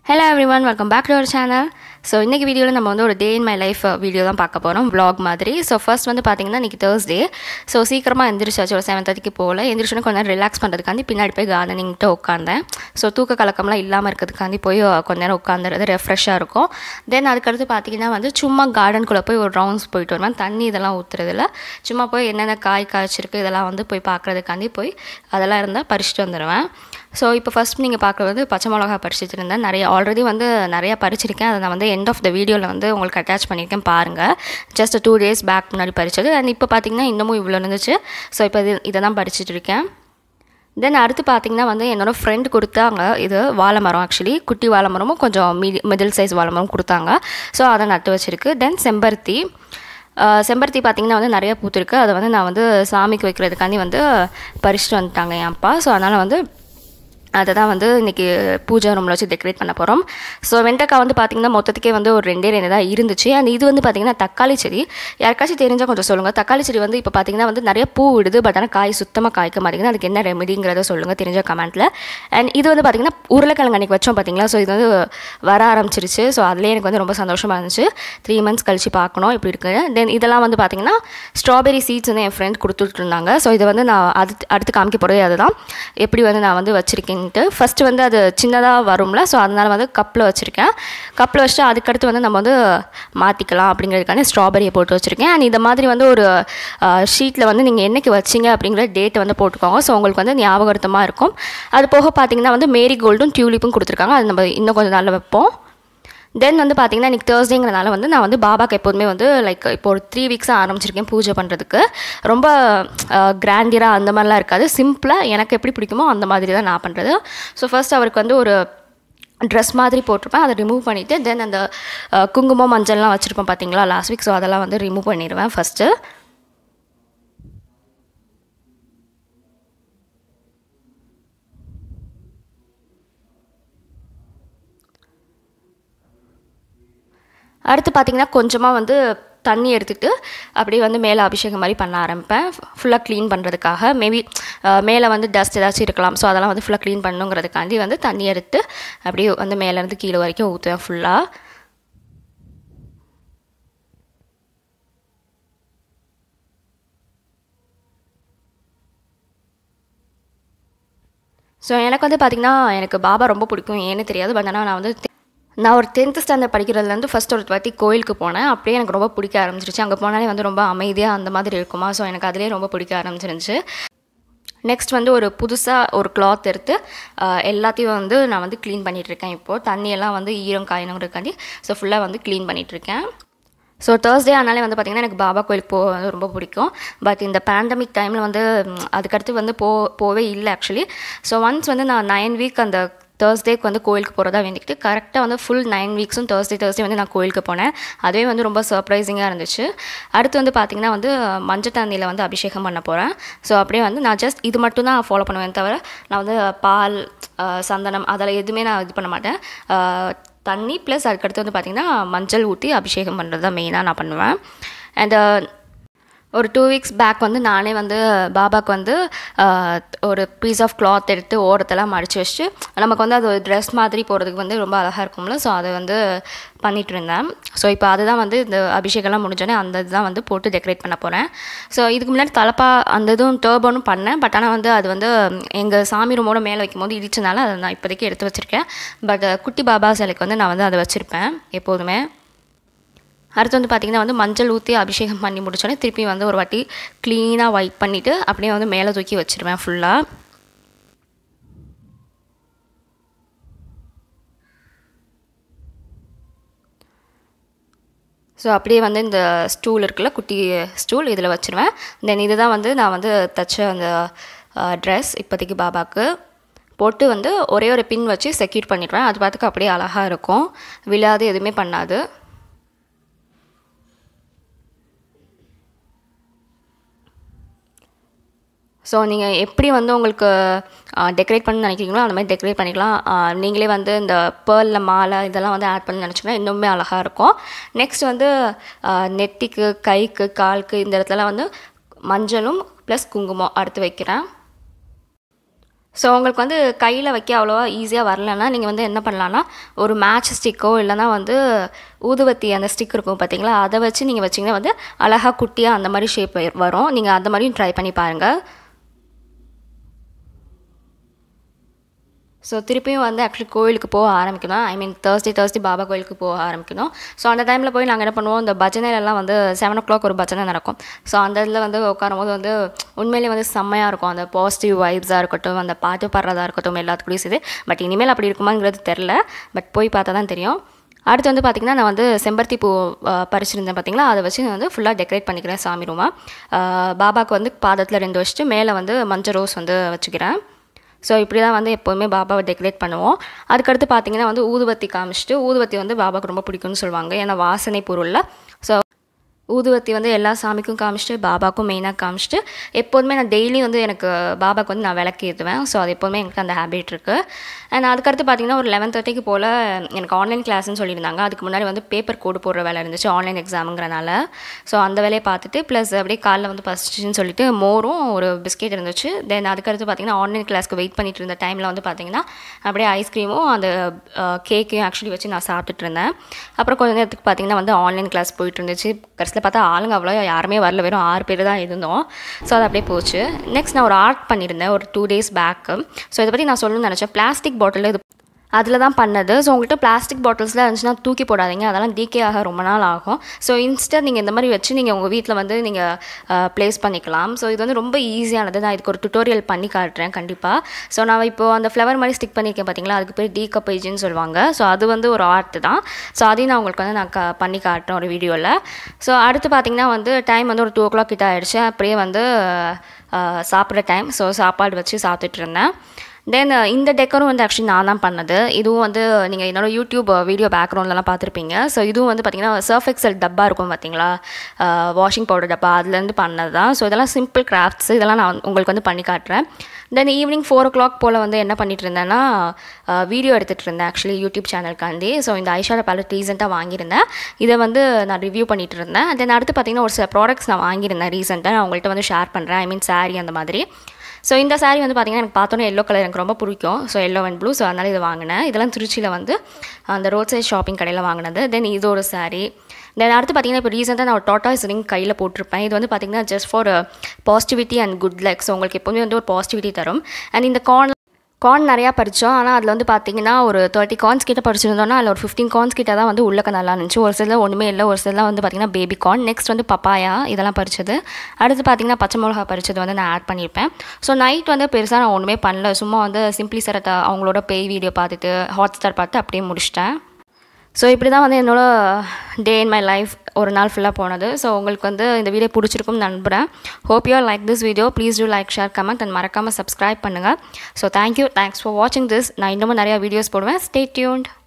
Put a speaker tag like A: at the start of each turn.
A: hello everyone welcome back to our channel so இன்றைக்கி வீடியோவில் நம்ம வந்து ஒரு day in my life video தான் பார்க்க போகிறோம் vlog மாதிரி ஸோ ஃபர்ஸ்ட் வந்து பார்த்திங்கன்னா இன்றைக்கி தேர்ஸ்டே ஸோ சீக்கிரமாக எந்திரிச்சாச்சு ஒரு செவன் தேர்ட்டிக்கு போகல எந்திரிச்சோன்னு கொஞ்ச நேரம் ரிலாக்ஸ் பண்ணுறதுக்காண்டி பின்னாடி போய் கார்டனிங்கிட்ட உட்காந்தேன் ஸோ தூக்க கலக்கம்லாம் இல்லாமல் இருக்கிறதுக்காண்டி போய் கொஞ்ச நேரம் உட்காந்துறது ரெஃப்ரெஷ்ஷாக இருக்கும் தென் அதுக்கடுத்து பார்த்திங்கன்னா வந்து சும்மா கார்டனுக்குள்ளே போய் ஒரு ரவுண்ட்ஸ் போயிட்டு வருவேன் தண்ணி இதெல்லாம் ஊற்றுறதில்ல சும்மா போய் என்னென்ன காய் காய்ச்சிருக்கு இதெல்லாம் வந்து போய் பார்க்குறதுக்காண்டி போய் அதெல்லாம் இருந்தால் பறிச்சுட்டு வந்துடுவேன் ஸோ இப்போ ஃபஸ்ட் நீங்கள் பார்க்குறது வந்து பச்சை மிளகா பறிச்சுட்டு இருந்தேன் நிறைய ஆல்ரெடி வந்து நிறையா பறிச்சிருக்கேன் அதை நான் வந்து எண்ட் ஆஃப் த வீடியோவில் வந்து உங்களுக்கு அட்டாச் பண்ணியிருக்கேன் பாருங்கள் ஜஸ்ட் டூ டேஸ் பேக் முன்னாடி பறிச்சது அண்ட் இப்போ பார்த்தீங்கன்னா இன்னமும் இவ்வளோ இருந்துச்சு ஸோ இப்போ இது இதை தான் பறிச்சிட்டு இருக்கேன் தென் அடுத்து பார்த்தீங்கன்னா வந்து என்னோட ஃப்ரெண்ட் கொடுத்தாங்க இது வாழை மரம் ஆக்சுவலி குட்டி வாழை மரமும் கொஞ்சம் மீடி மிடில் சைஸ் வாழை மரம் கொடுத்தாங்க ஸோ அதை நட்டு வச்சுருக்கு தென் செம்பருத்தி ஆஹ் செம்பருத்தி பார்த்திங்கன்னா வந்து நிறைய பூத்துருக்கு அதை வந்து நான் வந்து சாமிக்கு வைக்கிறதுக்காண்டி வந்து பறிச்சுட்டு வந்துட்டாங்க என் அப்பா ஸோ அதனால் வந்து அதை தான் வந்து இன்றைக்கி பூஜை ரூமில் வச்சு டெக்கரேட் பண்ண போகிறோம் ஸோ வெண்டைக்காய் வந்து பார்த்திங்கன்னா மொத்தத்துக்கே வந்து ஒரு ரெண்டே ரெண்டு தான் இருந்துச்சு அண்ட் இது வந்து பார்த்திங்கன்னா தக்காளி செடி யாருக்காச்சும் தெரிஞ்சால் கொஞ்சம் சொல்லுங்கள் தக்காளி செடி வந்து இப்போ பார்த்திங்கன்னா வந்து நிறைய பூ விடுது பட் ஆனால் காய் சுத்தமாக காய்க்க மாட்டேங்குது அதுக்கு என்ன ரெமெடிங்கிறத சொல்லுங்கள் தெரிஞ்ச கமெண்ட்டில் அண்ட் இது வந்து பார்த்திங்கன்னா உருளைக்கிழங்கு அன்றைக்கி வச்சோம் பார்த்தீங்களா ஸோ இது வந்து வர ஆரம்பிச்சிருச்சு ஸோ அதுலேயே எனக்கு வந்து ரொம்ப சந்தோஷமாக இருந்துச்சு த்ரீ மந்த்ஸ் கழிச்சு பார்க்கணும் இப்படி இருக்குது தென் இதெல்லாம் வந்து பார்த்திங்கன்னா ஸ்ட்ராபெரி சீட்ஸ் வந்து என் ஃப்ரெண்ட் கொடுத்துட்டு இருந்தாங்க ஸோ இதை வந்து நான் அடுத்து அடுத்து காமிக்க போகிறதே அதுதான் எப்படி வந்து நான் வந்து வச்சுருக்கேன்ட்டு ஃபஸ்ட்டு வந்து அது சின்னதாக வரும்ல ஸோ அதனால் வந்து கப்பில் வச்சுருக்கேன் கப்பில் வச்சுட்டு அதுக்கடுத்து வந்து நம்ம வந்து மாற்றிக்கலாம் அப்படிங்கிறதுக்கான ஸ்ட்ராபெரியை போட்டு வச்சுருக்கேன் அண்ட் இந்த மாதிரி வந்து ஒரு ஷீட்டில் வந்து நீங்கள் என்னைக்கு வச்சிங்க அப்படிங்கிற டேட்டை வந்து போட்டுக்கோங்க ஸோ உங்களுக்கு வந்து ஞாபகார்த்தமாக இருக்கும் அது போக பார்த்தீங்கன்னா வந்து மேரி கோல்டும் டியூலிப்பும் கொடுத்துருக்காங்க அது நம்ம இன்னும் கொஞ்சம் நாளில் வைப்போம் தென் வந்து பார்த்தீங்கன்னா இன்றைக்கி தேர்ஸ்டேங்கிறனால வந்து நான் வந்து பாபாக்கு எப்போதுமே வந்து லைக் இப்போ ஒரு த்ரீ வீக்ஸாக ஆரம்பிச்சிருக்கேன் பூஜை பண்ணுறதுக்கு ரொம்ப கிராண்டியராக அந்த மாதிரிலாம் இருக்காது சிம்பிளாக எனக்கு எப்படி பிடிக்குமோ அந்த மாதிரி தான் நான் பண்ணுறது ஸோ ஃபர்ஸ்ட் அவருக்கு வந்து ஒரு ட்ரெஸ் மாதிரி போட்டிருப்பேன் அதை ரிமூவ் பண்ணிவிட்டு தென் அந்த அஹ், குங்குமம் மஞ்சள்லாம் வச்சுருப்பேன் பார்த்தீங்களா லாஸ்ட் வீக் ஸோ அதெல்லாம் வந்து ரிமூவ் பண்ணிடுவேன் ஃபஸ்ட்டு அடுத்து பார்த்திங்கன்னா கொஞ்சமாக வந்து தண்ணி எடுத்துகிட்டு அப்படியே வந்து மேலே அபிஷேகம் மாதிரி பண்ண ஆரம்பிப்பேன் ஃபுல்லாக க்ளீன் பண்ணுறதுக்காக மேபி மேலே வந்து டஸ்ட் ஏதாச்சும் இருக்கலாம் ஸோ அதெல்லாம் வந்து ஃபுல்லாக க்ளீன் பண்ணுங்கிறதுக்காண்டி வந்து தண்ணி எடுத்து அப்படியே வந்து மேலேருந்து கீழே வரைக்கும் ஊற்றுவேன் ஃபுல்லாக ஸோ எனக்கு வந்து பார்த்திங்கன்னா எனக்கு பாபா ரொம்ப பிடிக்கும் ஏன்னு தெரியாது பட் ஆனால் நான் வந்து தெ- நான் ஒரு டென்த்து ஸ்டாண்டர்ட் படிக்கிறதுலேருந்து ஃபஸ்ட் ஒரு வாட்டி கோயிலுக்கு போனேன் அப்படியே எனக்கு ரொம்ப பிடிக்க ஆரம்பிச்சிருச்சு அங்கே போனாலே வந்து ரொம்ப அமைதியாக அந்த மாதிரி இருக்குமா ஸோ எனக்கு அதிலே ரொம்ப பிடிக்க ஆரம்பிச்சிருந்துச்சு நெக்ஸ்ட் வந்து ஒரு புதுசாக ஒரு கிளாத் எடுத்து ஆஹ், எல்லாத்தையும் வந்து நான் வந்து க்ளீன் பண்ணிகிட்ருக்கேன் இப்போது தண்ணியெல்லாம் வந்து ஈரம் காயணுங்கிறதுக்காண்டி ஸோ ஃபுல்லாக வந்து க்ளீன் பண்ணிகிட்ருக்கேன் ஸோ தேர்ஸ்டே ஆனாலே வந்து பார்த்திங்கன்னா எனக்கு பாபா கோயிலுக்கு போக வந்து ரொம்ப பிடிக்கும் பட் இந்த பேண்டமிக் டைமில் வந்து ம், அதுக்கடுத்து வந்து போ போவே இல்லை ஆக்சுவலி ஸோ ஒன்ஸ் வந்து நான் நைன் வீக் அந்த தேர்ஸ்டேக்கு வந்து கோயிலுக்கு போகிறதா வேண்டிக்கிட்டு கரெக்டாக வந்து ஃபுல் நைன் வீக்ஸும் தேர்ஸ்டே தேர்ஸ்டே வந்து நான் கோயிலுக்கு போனேன் அதுவே வந்து ரொம்ப சர்ப்ரைசிங்காக இருந்துச்சு அடுத்து வந்து பார்த்திங்கன்னா வந்து மஞ்சள் தண்ணியில் வந்து அபிஷேகம் பண்ண போகிறேன் ஸோ அப்படியே வந்து நான் ஜஸ்ட் இது மட்டும் தான் ஃபாலோ பண்ணுவேன் தவிர நான் வந்து பால் ஆஹ், சந்தனம் அதெல்லாம் எதுவுமே நான் இது பண்ண மாட்டேன் ஆஹ், தண்ணி ப்ளஸ் அதுக்கடுத்து வந்து பார்த்திங்கன்னா மஞ்சள் ஊற்றி அபிஷேகம் பண்ணுறது தான் மெயினாக நான் பண்ணுவேன் அண்ட் ஒரு டூ வீக்ஸ் பேக் வந்து நானே வந்து பாபாக்கு வந்து ஆஹ், ஒரு பீஸ் ஆஃப் கிளாத் எடுத்து ஓரத்தெல்லாம் மடித்து வச்சுட்டு நமக்கு வந்து அது ஒரு ட்ரெஸ் மாதிரி போகிறதுக்கு வந்து ரொம்ப அழகாக இருக்கும்ல ஸோ அதை வந்து பண்ணிட்டு இருந்தேன் ஸோ இப்போ அதுதான் வந்து இந்த அபிஷேகம்லாம் முடிஞ்சோடனே அந்த இதுதான் வந்து போட்டு டெக்கரேட் பண்ண போகிறேன் ஸோ இதுக்கு முன்னாடி தலப்பா அந்த இதுவும் டர்பனும் பண்ணேன் பட் ஆனால் வந்து அது வந்து எங்கள் சாமி ரூமோட மேலே வைக்கும் போது இடிச்சனால அதை நான் இப்போதைக்கு எடுத்து வச்சுருக்கேன் பட் குட்டி பாபா சிலைக்கு வந்து நான் வந்து அதை வச்சுருப்பேன் எப்போதுமே அடுத்து வந்து பார்த்திங்கன்னா வந்து மஞ்சள் ஊற்றி அபிஷேகம் பண்ணி முடிச்சோடனே திருப்பி வந்து ஒரு வாட்டி க்ளீனாக வைப் பண்ணிவிட்டு அப்படியே வந்து மேலே தூக்கி வச்சுருவேன் ஃபுல்லாக ஸோ அப்படியே வந்து இந்த ஸ்டூல் இருக்குல்ல குட்டி ஸ்டூல் இதில் வச்சுருவேன் தென் இதுதான் வந்து நான் வந்து தைச்ச அந்த ட்ரெஸ் இப்போதைக்கு பாபாக்கு போட்டு வந்து ஒரே ஒரு பின் வச்சு செக்யூர் பண்ணிடுவேன் அது பார்த்துக்க அப்படியே அழகாக இருக்கும் விழாது எதுவுமே பண்ணாது ஸோ நீங்கள் எப்படி வந்து உங்களுக்கு டெக்கரேட் பண்ண நினைக்கிறீங்களோ அந்த மாதிரி டெக்கரேட் பண்ணிக்கலாம் ஆ, நீங்களே வந்து இந்த பேர்லில் மாலை இதெல்லாம் வந்து ஆட் பண்ணி நினச்சிங்கன்னா இன்னுமே அழகாக இருக்கும் நெக்ஸ்ட் வந்து ஆ, நெத்திக்கு கைக்கு காலுக்கு இந்த இடத்துலலாம் வந்து மஞ்சளும் ப்ளஸ் குங்குமம் அடுத்து வைக்கிறேன் ஸோ உங்களுக்கு வந்து கையில் வைக்க அவ்வளோவா ஈஸியாக வரலன்னா நீங்கள் வந்து என்ன பண்ணலான்னா ஒரு மேட்ச் ஸ்டிக்கோ இல்லைனா வந்து ஊதுவத்தி அந்த ஸ்டிக் இருக்கும் பார்த்தீங்களா அதை வச்சு நீங்கள் வச்சிங்கன்னா வந்து அழகாக குட்டியாக அந்த மாதிரி ஷேப் வரும் நீங்கள் அந்த மாதிரியும் ட்ரை பண்ணி பாருங்கள் ஸோ திருப்பியும் வந்து ஆக்சுவலி கோயிலுக்கு போக ஆரம்பிக்கணும் I mean Thursday Thursday Baba கோயிலுக்கு போக ஆரம்பிக்கணும் ஸோ அந்த டைமில் போய் நாங்கள் என்ன பண்ணுவோம் இந்த பஜனைலலாம் வந்து செவன் ஓ கிளாக் ஒரு பஜனை நடக்கும் ஸோ அந்த இதில் வந்து உட்காரும் போது வந்து உண்மையிலேயே வந்து செம்மையாக இருக்கும் அந்த பாசிட்டிவ் வைப்ஸாக இருக்கட்டும் அந்த பாட்டு பாடுறதா இருக்கட்டும் எல்லாத்துக்கூடயும் சேர்த்து பட் இனிமேல் அப்படி இருக்குமாங்கிறது தெரில பட் போய் பார்த்தா தான் தெரியும் அடுத்து வந்து பார்த்திங்கன்னா நான் வந்து செம்பருத்தி பூ பறிச்சிருந்தேன் பார்த்தீங்களா அதை வச்சு நான் வந்து ஃபுல்லாக டெக்கரேட் பண்ணிக்கிறேன் சாமி ரூமா பாபாவுக்கு வந்து பாதத்தில் ரெண்டு வச்சுட்டு மேலே வந்து மஞ்சள் ரோஸ் வந்து வச்சுக்கிறேன் ஸோ இப்படி தான் வந்து எப்போவுமே பாபாவை டெக்கரேட் பண்ணுவோம் அதுக்கடுத்து பார்த்தீங்கன்னா வந்து ஊதுவத்தி காமிச்சிட்டு ஊதுவத்தி வந்து பாபாவுக்கு ரொம்ப பிடிக்கும்னு சொல்லுவாங்க ஏன்னா வாசனை பொருளில் ஸோ ஊதுவத்தி வந்து எல்லா சாமிக்கும் காமிச்சிட்டு பாபாக்கும் மெயினாக காமிச்சிட்டு எப்போதுமே நான் டெய்லி வந்து எனக்கு பாபாவுக்கு வந்து நான் விளக்கு ஏற்றுவேன் ஸோ அது எப்போதுமே எனக்கு அந்த ஹேபிட் இருக்குது அண்ட் அதுக்கடுத்து பார்த்தீங்கன்னா ஒரு லெவன் தேர்ட்டிக்கு போல் எனக்கு ஆன்லைன் கிளாஸ்னு சொல்லியிருந்தாங்க அதுக்கு முன்னாடி வந்து பேப்பர் கோடு போடுற வேலை இருந்துச்சு ஆன்லைன் எக்ஸாமுங்கிறனால ஸோ அந்த வேலையை பார்த்துட்டு ப்ளஸ் அப்படியே காலைல வந்து பசிச்சுன்னு சொல்லிட்டு மோரும் ஒரு பிஸ்கெட் இருந்துச்சு தென் அதுக்கடுத்து பார்த்தீங்கன்னா ஆன்லைன் கிளாஸ்க்கு வெயிட் பண்ணிட்டு இருந்த டைமில் வந்து பார்த்தீங்கன்னா அப்படியே ஐஸ்கிரீமும் அந்த கேக்கையும் ஆக்சுவலி வச்சு நான் சாப்பிட்டுட்டு இருந்தேன் அப்புறம் கொஞ்ச நேரத்துக்கு பார்த்தீங்கன்னா வந்து ஆன்லைன் கிளாஸ் போயிட்டு இருந்துச்சு கடைசியில் பார்த்தா ஆளுங்க அவ்வளோ யாருமே வரல வெறும் ஆறு பேர் தான் இருந்தோம் ஸோ அது அப்படியே போச்சு நெக்ஸ்ட் நான் ஒரு ஆர்ட் பண்ணியிருந்தேன் ஒரு டூ டேஸ் பேக்கு ஸோ இதை பற்றி நான் சொல்லணும்னு நினச்சேன் பிளாஸ்டிக் பாட்டில் இது அதில் தான் பண்ணது ஸோ உங்கள்கிட்ட பிளாஸ்டிக் பாட்டில்ஸ்லாம் இருந்துச்சுன்னா தூக்கி போடாதீங்க அதெல்லாம் டீகே ஆக ரொம்ப நாள் ஆகும் ஸோ இன்ஸ்டர் நீங்கள் இந்த மாதிரி வச்சு நீங்கள் உங்கள் வீட்டில் வந்து நீங்கள் ப்ளேஸ் பண்ணிக்கலாம் ஸோ இது வந்து ரொம்ப ஈஸியானது நான் இதுக்கு ஒரு டுட்டோரியல் பண்ணி காட்டுறேன் கண்டிப்பாக ஸோ நான் இப்போது அந்த ஃப்ளவர் மாதிரி ஸ்டிக் பண்ணியிருக்கேன் பார்த்தீங்களா அதுக்கு பேர் டீகப்பேஜின்னு சொல்லுவாங்க ஸோ அது வந்து ஒரு ஆர்ட் தான் ஸோ அதையும் நான் உங்களுக்கு வந்து நான் க பண்ணி காட்டுறேன் ஒரு வீடியோவில் ஸோ அடுத்து பார்த்தீங்கன்னா வந்து டைம் வந்து ஒரு டூ ஓ கிளாக் கிட்ட ஆகிடுச்சு அப்படியே வந்து சாப்பிட்ற டைம் ஸோ சாப்பாடு வச்சு சாப்பிட்டுட்டு இருந்தேன் தென் இந்த டெக்கரும் வந்து ஆக்சுவலி நான் தான் பண்ணது இதுவும் வந்து நீங்கள் என்னோடய யூடியூப் வீடியோ பேக்ரவுண்ட்லலாம் பார்த்துருப்பீங்க ஸோ இதுவும் வந்து பார்த்திங்கன்னா சர்ஃப் எக்ஸல் டப்பா இருக்கும் பார்த்தீங்களா வாஷிங் பவுடர் டப்பா அதுலேருந்து பண்ணது தான் ஸோ இதெல்லாம் சிம்பிள் கிராஃப்ட்ஸ் இதெல்லாம் நான் உங்களுக்கு வந்து பண்ணி காட்டுறேன் then evening four o'clock போல் வந்து என்ன பண்ணிட்டு இருந்தேன்னா வீடியோ எடுத்துகிட்டு இருந்தேன் ஆக்சுவலி யூடியூப் சேனலுக்காண்டி ஸோ இந்த ஐஷாட பேலட் ரீசெண்டாக வாங்கியிருந்தேன் இதை வந்து நான் ரிவ்யூ பண்ணிட்டு இருந்தேன் தென் அடுத்து பார்த்திங்கன்னா ஒரு சில ப்ராடக்ட்ஸ் நான் வாங்கியிருந்தேன் ரீசெண்டாக நான் உங்கள்கிட்ட வந்து ஷேர் பண்ணுறேன் ஐ மீன் சாரீ அந்த மாதிரி ஸோ இந்த சாரீ வந்து பார்த்திங்கன்னா எனக்கு பார்த்தோன்னே எல்லோ கலர் எனக்கு ரொம்ப பிடிக்கும் so yellow and blue so அதனால் இது வாங்கினேன் இதெல்லாம் திருச்சியில் வந்து அந்த ரோட் சைட் ஷாப்பிங் கடையில் வாங்கினது தென் இது ஒரு சாரீ தென் அடுத்து பார்த்திங்கன்னா இப்போ ரீசெண்டாக நான் ஒரு டாட்டாஸ் ரிங் கையில் போட்டிருப்பேன் இது வந்து பார்த்திங்கன்னா just for positivity and good luck so உங்களுக்கு எப்போவுமே வந்து ஒரு பாசிட்டிவிட்டி தரும் அண்ட் இந்த கார்ன் கார்ன் நிறையா பறித்தோம் ஆனால் அதில் வந்து பார்த்தீங்கன்னா ஒரு தேர்ட்டி கார்ன்ஸ் கிட்ட பறிச்சிருந்தோம்னா அதில் ஒரு ஃபிஃப்டீன் கார்ன்ஸ் கிட்ட தான் வந்து உள்ளக்க நல்லா இருந்துச்சு ஒரு சில ஒன்றுமே இல்லை ஒரு சில வந்து பார்த்திங்கன்னா பேபி கார்ன் நெக்ஸ்ட் வந்து பப்பாயா இதெல்லாம் பறிச்சது அடுத்து பார்த்திங்கன்னா பச்சை மிளகா பறிச்சது வந்து நான் ஆட் பண்ணியிருப்பேன் ஸோ நைட் வந்து பெருசாக நான் ஒன்றுமே பண்ணல சும்மா வந்து சிம்பிளி சரத்தை அவங்களோட பேய் வீடியோ பார்த்துட்டு ஹாட் ஸ்டார் பார்த்து அப்படியே முடிச்சிட்டேன் ஸோ இப்படி தான் வந்து என்னோடய டே இன் மை லைஃப் ஒரு நாள் ஃபுல்லாக போனது ஸோ உங்களுக்கு வந்து இந்த வீடியோ பிடிச்சிருக்கும்னு நம்புகிறேன் hope you like this video please do like share comment and மறக்காமல் சப்ஸ்கிரைப் பண்ணுங்கள் ஸோ தேங்க்யூ தேங்க்ஸ் ஃபார் வாட்சிங் திஸ் நான் இன்னமும் நிறையா வீடியோஸ் போடுவேன் ஸ்டே டியூன்ட்